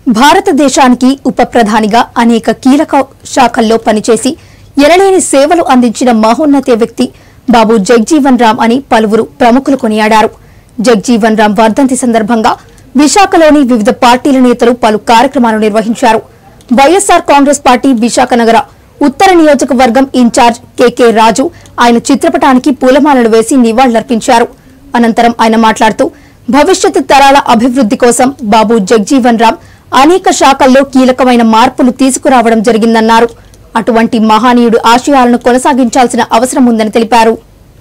భారతదేశానికి ఉప ప్రధానిగా అనేక కీలక శాఖల్లో పనిచేసి ఎనలేని సేవలు అందించిన మహోన్నత వ్యక్తి బాబు జగ్జీవన్ రామ్ అని పలువురు ప్రముఖులు కొనియాడారు జగ్జీవన్ రామ్ వర్ధంతి సందర్భంగా విశాఖలోని వివిధ పార్టీల నేతలు పలు కార్యక్రమాలు నిర్వహించారు వైఎస్సార్ కాంగ్రెస్ పార్టీ విశాఖ నగర ఉత్తర నియోజకవర్గం ఇన్ఛార్జ్ కెకే రాజు ఆయన చిత్రపటానికి పూలమాలలు వేసి నివాళులర్పించారు అనంతరం ఆయన మాట్లాడుతూ భవిష్యత్ తరాల అభివృద్ది కోసం బాబు జగ్జీవన్ రామ్ అనేక శాఖల్లో కీలకమైన మార్పులు తీసుకురావడం జరిగిందన్నారు అటువంటి మహానీయుడు ఆశయాలను కొనసాగించాల్సిన అవసరం ఉందని తెలిపారు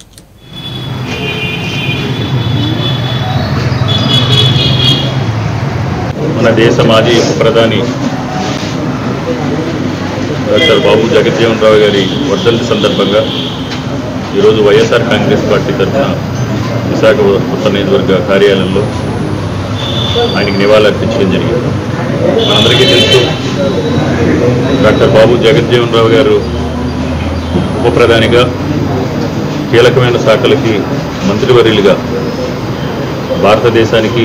మన దేశ మాజీ ఉప ప్రధాని డాక్టర్ బాబు జగజ్జీవన్ రావు గారి వర్ధంతి సందర్భంగా ఈరోజు వైఎస్ఆర్ కాంగ్రెస్ పార్టీ తరఫున విశాఖ ఉత్తర నియోజకవర్గ కార్యాలయంలో ఆయనకి నివాళులు అర్పించడం జరిగింది మనందరికీ తెలుసు డాక్టర్ బాబు జగజ్జీవన్ రావు గారు ఉప ప్రధానిగా కీలకమైన శాఖలకి మంత్రివర్యులుగా భారతదేశానికి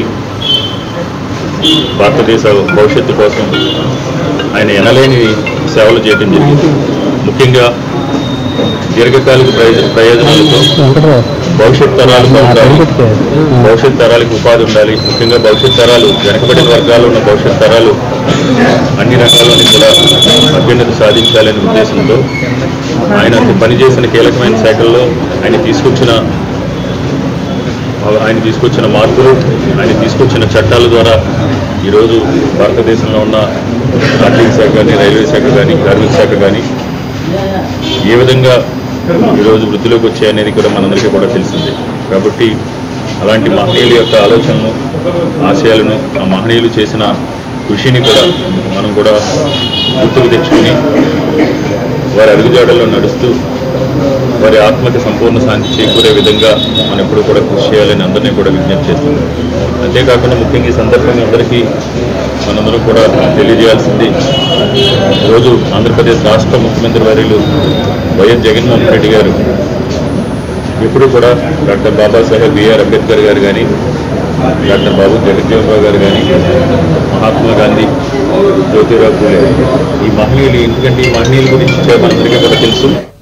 భారతదేశ భవిష్యత్తు కోసం ఆయన ఎనలేని సేవలు చేయడం జరిగింది ముఖ్యంగా దీర్ఘకాలిక ప్రయోజ ప్రయోజనాలతో భవిష్యత్ తరాలకు ఉండాలి భవిష్యత్ తరాలకు ఉపాధి ఉండాలి ముఖ్యంగా భవిష్యత్ తరాలు వెనకబడిన వర్గాల్లో ఉన్న భవిష్యత్ తరాలు అన్ని రంగాల్లోని కూడా అభ్యున్నత సాధించాలనే ఉద్దేశంతో ఆయన పనిచేసిన కీలకమైన శాఖల్లో ఆయన తీసుకొచ్చిన ఆయన తీసుకొచ్చిన మార్పులు ఆయన తీసుకొచ్చిన చట్టాల ద్వారా ఈరోజు భారతదేశంలో ఉన్న ఆర్థిక శాఖ కానీ రైల్వే శాఖ కానీ కార్మిక శాఖ కానీ ఏ విధంగా ఈరోజు వృద్ధిలోకి వచ్చాయనేది కూడా మనందరికీ కూడా తెలిసిందే కాబట్టి అలాంటి మహనీయుల యొక్క ఆలోచనలు ఆశయాలను ఆ మహనీయులు చేసిన కృషిని కూడా మనం కూడా గుర్తుకు తెచ్చుకొని వారి అడుగుజాడల్లో నడుస్తూ వారి ఆత్మకి సంపూర్ణ శాంతి చేకూరే విధంగా మనం ఎప్పుడు కూడా కృషి చేయాలని అందరినీ కూడా విజ్ఞప్తి చేస్తున్నాం అంతేకాకుండా ముఖ్యంగా ఈ సందర్భంగా అందరికీ మనందరం కూడా తెలియజేయాల్సింది ఈరోజు ఆంధ్రప్రదేశ్ రాష్ట్ర ముఖ్యమంత్రి వర్యులు వైఎస్ జగన్మోహన్ రెడ్డి గారు ఎప్పుడు కూడా డాక్టర్ బాబాసాహెబ్ బిఆర్ అంబేద్కర్ గారు కానీ డాక్టర్ బాబు జగజ్జీవన్ రావు గారు కానీ మహాత్మా గాంధీ జ్యోతిరావు పూలే ఈ మహనీయులు ఎందుకంటే ఈ మహనీయుల గురించి మనందరికీ కూడా తెలుసు